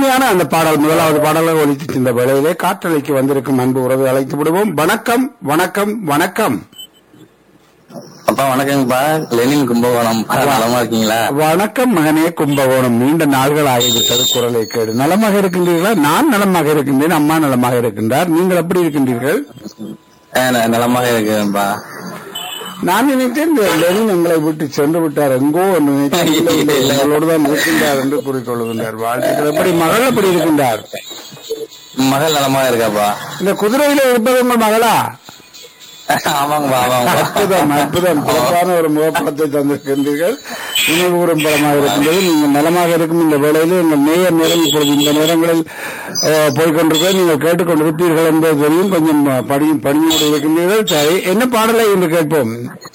அருமையான அந்த பாடல் முதலாவது பாடலாக ஒலித்து இந்த வேளையிலே காற்றலைக்கு வந்திருக்கும் அன்பு உறவை அழைத்து விடுவோம் வணக்கம் வணக்கம் வணக்கம் அப்பா வணக்கங்கப்பா லெனின் கும்பகோணம் நலமா இருக்கீங்களா வணக்கம் மகனே கும்பகோணம் நீண்ட நாள்கள் ஆகிவிட்டது குரலை கேடு நலமாக இருக்கின்றீர்களா நான் நலமாக இருக்கின்றேன் அம்மா நலமாக இருக்கின்றார் நீங்கள் எப்படி இருக்கின்றீர்கள் ஆ, ந- நலமாக இருக்கிறேன்ப்பா நான் நினைத்தேன் இந்த லெனின் எங்களை விட்டு சென்று விட்டார் எங்கோ என்று நினைத்தேன் இல்லை, இல்லை, எங்களோடு தான் இருக்கின்றார் என்று கூறிக்கொள்கின்றார் வாழ்த்துக்கள் எப்படி மகள் எப்படி இருக்கின்றார் மகள் நலமாக இருக்காப்பா இந்த குதிரையில இருப்பது உங்கள் மகளா ஆமாங்கப்பா ஆமாங்கப்பா அற்புதம் அற்புதம் சிறப்பான ஒரு முகப்படத்தை தந்திருக்கின்றீர்கள் நினைவுகூரும் படமாக இருக்கின்றது நீங்கள் நலமாக இருக்கும் இந்த வேளையில் எங்கள் நேயர் நேரம் இப்பொழுது இந்த நேரங்களில் அஹ், போய்க்கொண்டிருக்க நீங்கள் கேட்டுக்கொண்டிருப்பீர்கள் என்பது தெரியும் கொஞ்சம் பணி பணியோடு இருக்கின்றீர்கள் சரி என்ன பாடலை என்று கேட்போம்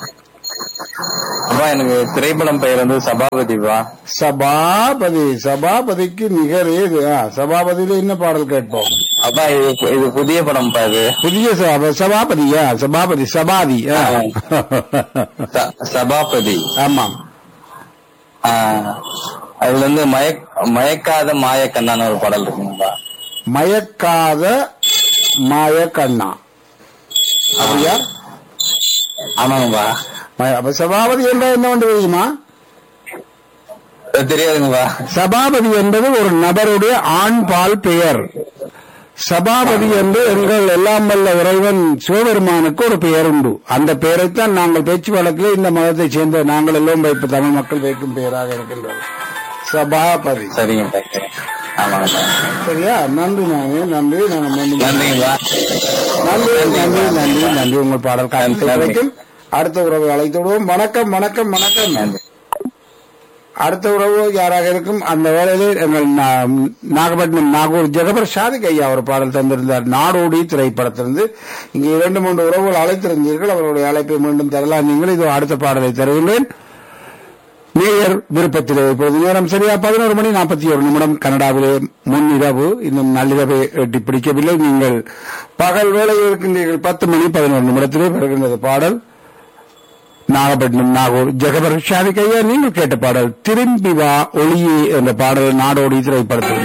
அப்பா எனக்கு திரைப்படம் பெயர் வந்து சபாபதிப்பா சபாபதி சபாபதிக்கு நிகர் ஏது ஆ, சபாபதியில என்ன பாடல் கேட்போம் அப்பா இது இது புதிய படம்ப்பா இது புதிய சபா- சபாபதியா சபாபதி சபாதி ஆ. ச- சபாபதி ஆமாம் ஆ, அதுல வந்து மயக் மயக்காத மாயக்கண்ணான்னு ஒரு பாடல் இருக்குங்கப்பா மயக்காத மாயக்கண்ணா அப்படியா ஆமாங்கப்பா மய- அப்ப சபாபதி என்றால் என்ன ஒன்று தெரியுமா அது தெரியாதுங்கப்பா சபாபதி என்பது ஒரு நபருடைய ஆண் பால் பெயர் சபாபதி என்று எங்கள் எல்லாம் வல்ல இறைவன் சிவபெருமானுக்கு ஒரு பெயர் உண்டு அந்த பெயரைத்தான் நாங்கள் பேச்சு வழக்கில் இந்த மதத்தைச் சேர்ந்த நாங்கள் எல்லாம் வைப்பு தமிழ் மக்கள் வைக்கும் பெயராக இருக்கின்றது சபாபதி சரிங்கப்பா சரி. ஆமாங்கப்பா சரியா நன்றி நானே நன்றி நான் மீண்டும் நன்றிங்கப்பா நன்றி நன்றி நன்றி நன்றி உங்கள் பாடல் காலத்தில் நன்றி. கிடைக்கும் அடுத்த உறவை அழைத்து விடுவோம் வணக்கம் வணக்கம் வணக்கம் நன்றி அடுத்த உறவு யாராக இருக்கும் அந்த வேளையில் எங்கள் நா- நாகப்பட்டினம் நாகூர் ஜெகபர் ஷாதிக் ஐயா ஒரு பாடல் தந்திருந்தார் நாடோடி திரைப்படத்திலிருந்து இங்கே இரண்டு மூன்று உறவுகள் அழைத்திருந்தீர்கள் அவர்களுடைய அழைப்பை மீண்டும் தரலாம் நீங்கள் இது அடுத்த பாடலை தருகின்றேன் மேயர் விருப்பத்திலே இப்பொழுது நேரம் சரியா பதினோரு மணி நாற்பத்தி ஒரு நிமிடம் கனடாவிலே முன்னிரவு இன்னும் நள்ளிரவை எட்டி பிடிக்கவில்லை நீங்கள் பகல் வேளையில் இருக்கின்றீர்கள் பத்து மணி பதினோரு நிமிடத்திலே வருகின்றது பாடல் நாகப்பட்டினம் நாகூர் ஜெகபர் ஷாதிக் ஐயா நீங்கள் கேட்ட பாடல் திரும்பி வா ஒளியே என்ற பாடல் நாடோடி திரைப்படத்தில்